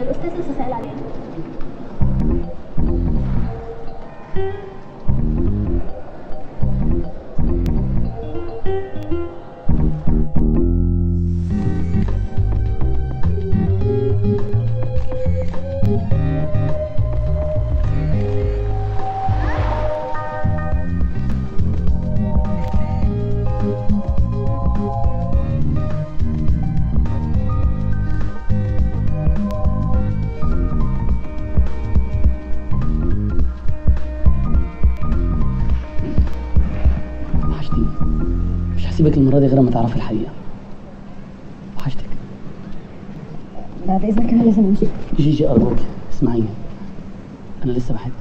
الاستاذ لسه سائل عليها وحشتيني مش هسيبك المرة دي غير ما تعرفي الحقيقة وحشتك بعد اذنك انا لازم امشي جيجي أرجوك اسمعيني أنا لسه بحبك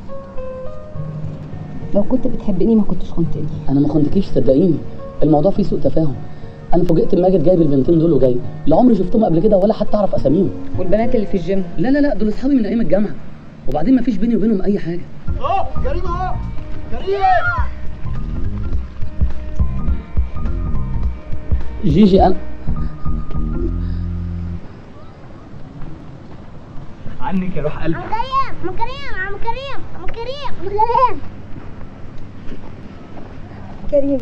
لو كنت بتحبني ما كنتش خنتني أنا ما خنتكيش صدقيني الموضوع فيه سوء تفاهم أنا فوجئت بماجد جايب البنتين دول وجاي لا عمري شفتهم قبل كده ولا حتى أعرف أساميهم والبنات اللي في الجيم لا لا لا دول أصحابي من أيام الجامعة وبعدين ما فيش بيني وبينهم أي حاجة اهو كريم اهو كريم جيجي أنا عنك يا روح قلبي عم كريم عم كريم عم كريم عم كريم عم كريم كريم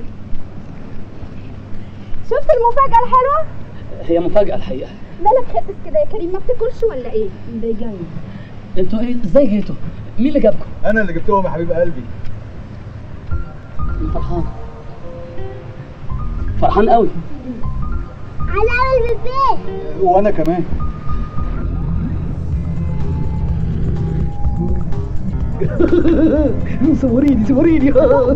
شفت المفاجأة الحلوة؟ هي مفاجأة الحقيقة مالك خاسس كده يا كريم ما بتاكلش ولا ايه؟ ده جاي انتوا ايه ازاي جيتوا مين اللي جابكم انا اللي جبتهم يا حبيب قلبي أنا فرحان فرحان قوي عايز اعمل بيبي وانا كمان صوريني صوريني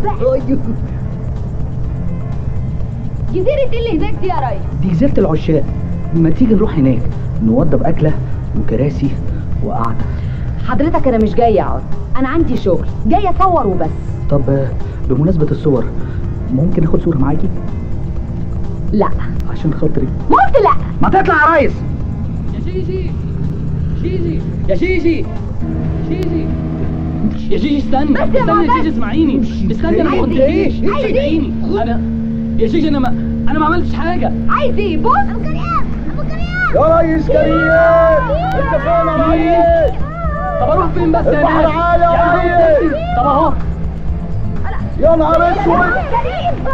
جزيرة ايه اللي هناك دي يا ريس؟ دي جزيرة العشاق ما تيجي نروح هناك نوضب أكلة وكراسي وقعدة حضرتك انا مش جاية اقعد انا عندي شغل جاية اصور وبس طب آه، بمناسبة الصور ممكن اخد صورة معاكي لا عشان خاطري قلت لا ما تطلع يا ريس يا جيجي جيجي يا جيجي جيجي يا جيجي استني بس يا استني ماما، يا جيجي اسمعيني استني انا ما عايز إيه؟ قلتلكيش عايز إيه؟ صدقيني انا يا جيجي انا ما انا ما عملتش حاجه عايز ايه بص ابو كريم ابو كريم يا ريس كريم انت فين يا ريس طب اروح فين بس يا البحر ناس عالي يا يعني ريس. قلت طب اهو يا نهار اسود كريم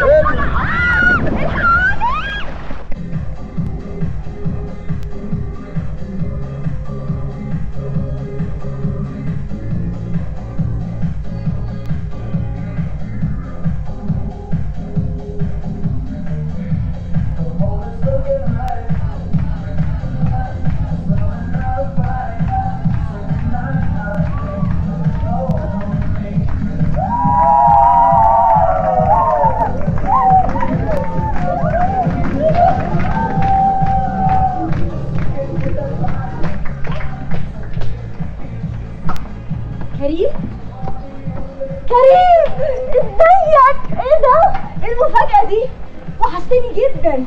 كريم كريم ازيك ايه ده ايه المفاجأة دي وحشتني جدا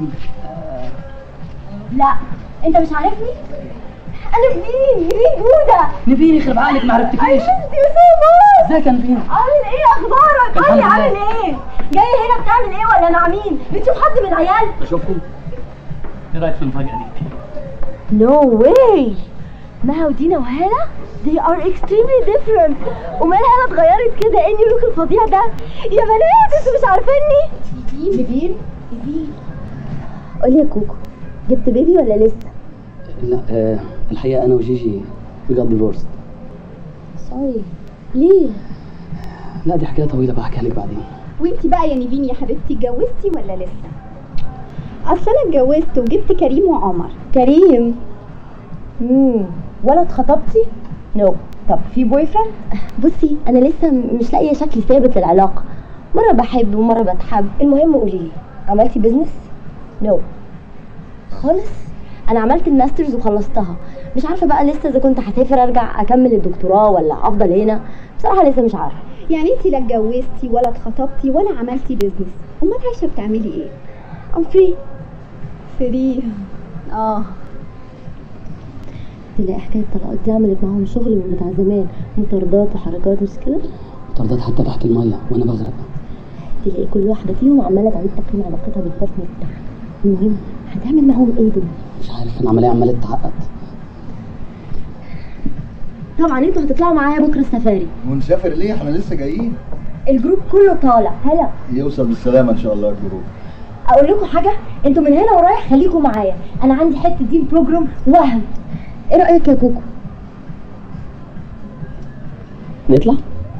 لا انت مش عارفني انا نيفين نيفين جودة نبيني يخرب عقلك ما I عرفتكيش missed you so much ازيك يا نبيني عامل ايه اخبارك الحمد قولي لله. عامل ايه جاي هنا بتعمل ايه ولا مع مين بتشوف حد من العيال اشوفكم ايه رايك في المفاجاه دي No way مها ودينا وهالة they are extremely different ومال هالة اتغيرت كده اني لوك الفظيع ده يا بنات انتوا مش عارفيني نبيل نبيل قولي يا كوكو جبت بيبي ولا لسه؟ لا آه الحقيقه انا وجيجي we got divorced سوري ليه؟ لا دي حكايه طويله بقى احكيها لك بعدين وانتي بقى يا نيفين يا حبيبتي اتجوزتي ولا لسه؟ اصل انا اتجوزت وجبت كريم وعمر كريم امم ولد خطبتي؟ نو طب في بوي فريند؟ بصي انا لسه م- مش لاقيه شكل ثابت للعلاقه مره بحب ومره بتحب المهم قولي لي عملتي بيزنس؟ نو خالص انا عملت الماسترز وخلصتها مش عارفه بقى لسه اذا كنت هسافر ارجع اكمل الدكتوراه ولا افضل هنا بصراحه لسه مش عارفه يعني انتي لا اتجوزتي ولا اتخطبتي ولا عملتي بيزنس امال عايشه بتعملي ايه؟ ام فري فري اه تلاقي حكايه الطلاقات دي عملت معاهم شغل من بتاع زمان مطاردات وحركات مش كده طردات حتى تحت الميه وانا بغرق تلاقي كل واحده فيهم عماله تعيد تقييم علاقتها بالبارتنر بتاعها المهم هتعمل معاهم ايه دول مش عارف العمليه عماله تتعقد طبعا انتوا هتطلعوا معايا بكره السفاري ونسافر ليه احنا لسه جايين الجروب كله طالع هلا يوصل بالسلامه ان شاء الله الجروب اقول لكم حاجه انتوا من هنا ورايح خليكم معايا انا عندي حته دي بروجرام وهم ايه رايك يا كوكو نطلع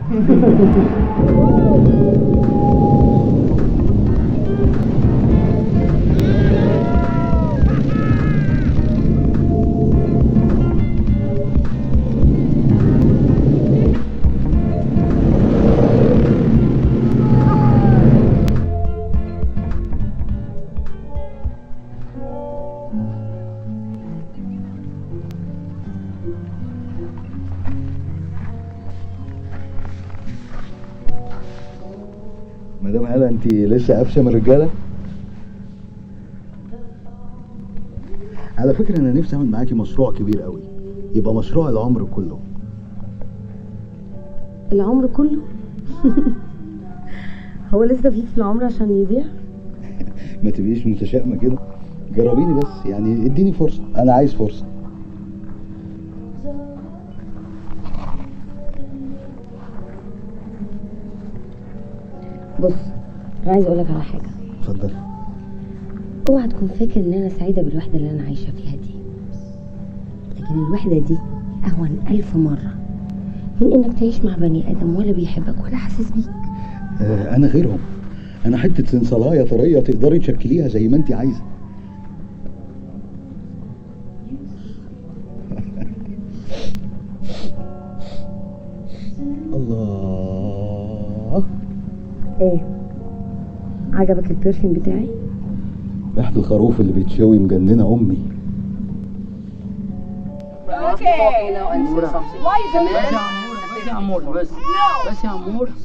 مدام هلا انت لسه قافشه من الرجاله على فكره انا نفسي اعمل معاكي مشروع كبير قوي يبقى مشروع العمر كله العمر كله هو لسه في في العمر عشان يضيع ما تبقيش متشائمه كده جربيني بس يعني اديني فرصه انا عايز فرصه بص انا عايز اقول لك على حاجه اتفضل اوعى تكون فاكر ان انا سعيده بالوحده اللي انا عايشه فيها دي لكن الوحده دي اهون الف مره من انك تعيش مع بني ادم ولا بيحبك ولا حاسس بيك آه انا غيرهم انا حته سنصلايه طريه تقدري تشكليها زي ما انت عايزه الله ايه عجبك البرفيوم بتاعي ريحه الخروف اللي بيتشوي مجننه امي بس يا عمور بس بس يا عمور بس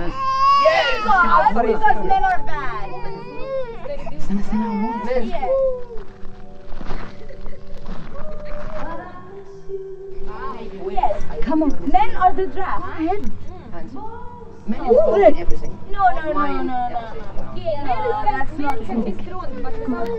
استنى استنى يا عمور Come on. Men are the draft. No, no, no, no, no, no. Yeah, no, that's not true.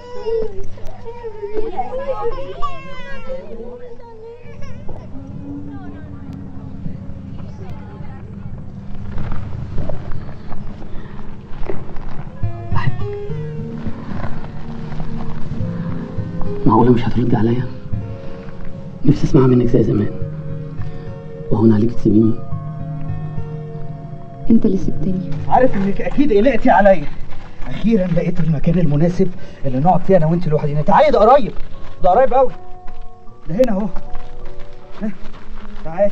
معقولة مش هتردي عليا؟ نفسي اسمع منك زي زمان وهون عليك تسيبيني انت اللي سبتني عارف انك اكيد قلقتي عليا اخيرا لقيت المكان المناسب اللي نقعد فيه انا وانت لوحدينا تعالي ده قريب ده قريب قوي ده هنا اهو ها، تعالي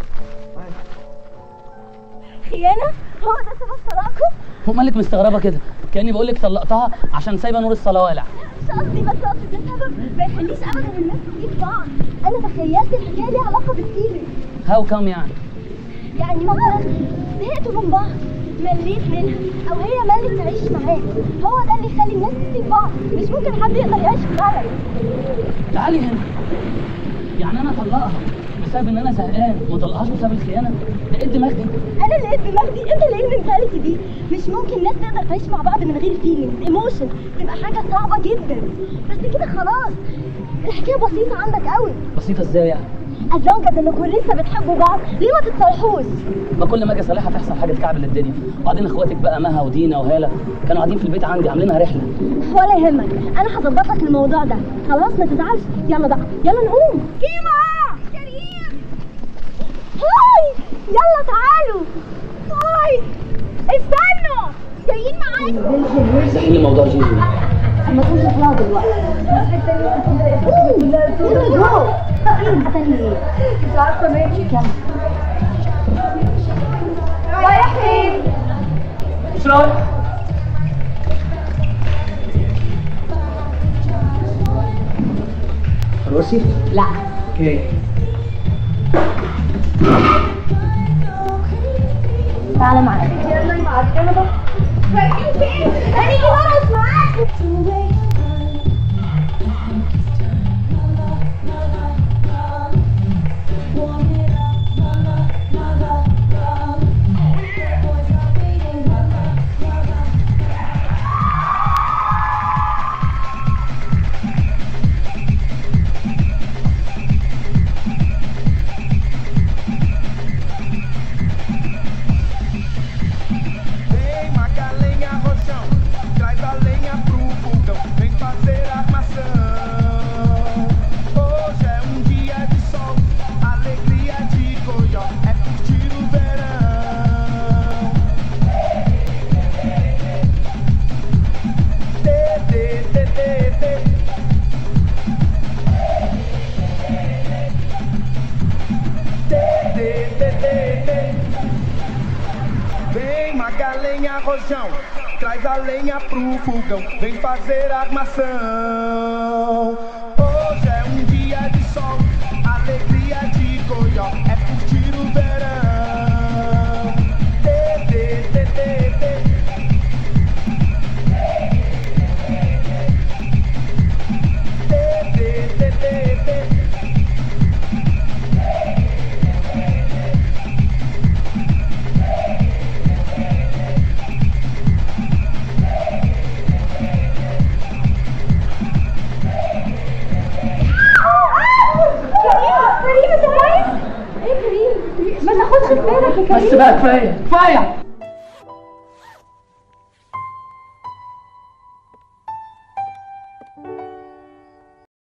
خيانة؟ هو ده سبب طلاقكم؟ هو مالك مستغربة كده كأني بقول لك طلقتها عشان سايبة نور الصلاة والع مش قصدي بس قصدي ده سبب ما يخليش ابدا الناس تجيب بعض انا تخيلت الحكايه ليها علاقه بالفيلم هاو كام يعني يعني مثلا زهقتوا من بعض مليت منها او هي ملت تعيش معاك هو ده اللي يخلي الناس تسيب بعض مش ممكن حد يقدر يعيش في خلل تعالي هنا يعني انا اطلقها بسبب ان انا زهقان وما اطلقهاش بسبب الخيانة ده ايه الدماغ دي انا اللي قد دماغي انت اللي ايه المنتاليتي دي مش ممكن ناس تقدر تعيش مع بعض من غير فيلينجز ايموشن تبقى حاجه صعبه جدا بس كده خلاص الحكايه بسيطه عندك قوي بسيطة ازاي يعني از لونج از انكم لسه بتحبوا بعض ليه ما تتصالحوش ما كل ما اجي اصالحها تحصل حاجة تكعبل الدنيا وبعدين اخواتك بقى مها ودينا وهالة كانوا قاعدين في البيت عندي عاملينها رحلة ولا يهمك انا هظبط لك الموضوع ده خلاص ما تزعلش يلا بقى يلا نقوم كيما كريم هاي يلا تعالوا هاي استنوا جايين معاكم افتحي لي موضوع جيجي ما تقولش اطلع دلوقتي يلا جو ايه مستني ايه مش عارفه ماشي كم رايح فين مش رايح روسي لا اوكي تعالى معايا يلا معاك انا بقى رايحين فين هنيجي نرقص معاكم lenha, rojão. Traz a lenha pro fogão. Vem fazer armação. Hoje é um dia de sol. Alegria de goió. É curtir o verão. Tê, tê, tê, tê, tê. Tê, tê, tê, tê, tê. كريم كريم انت كويس؟ ايه كريم؟ ما تاخدش في بالك يا كريم بس بقى كفايه كفايه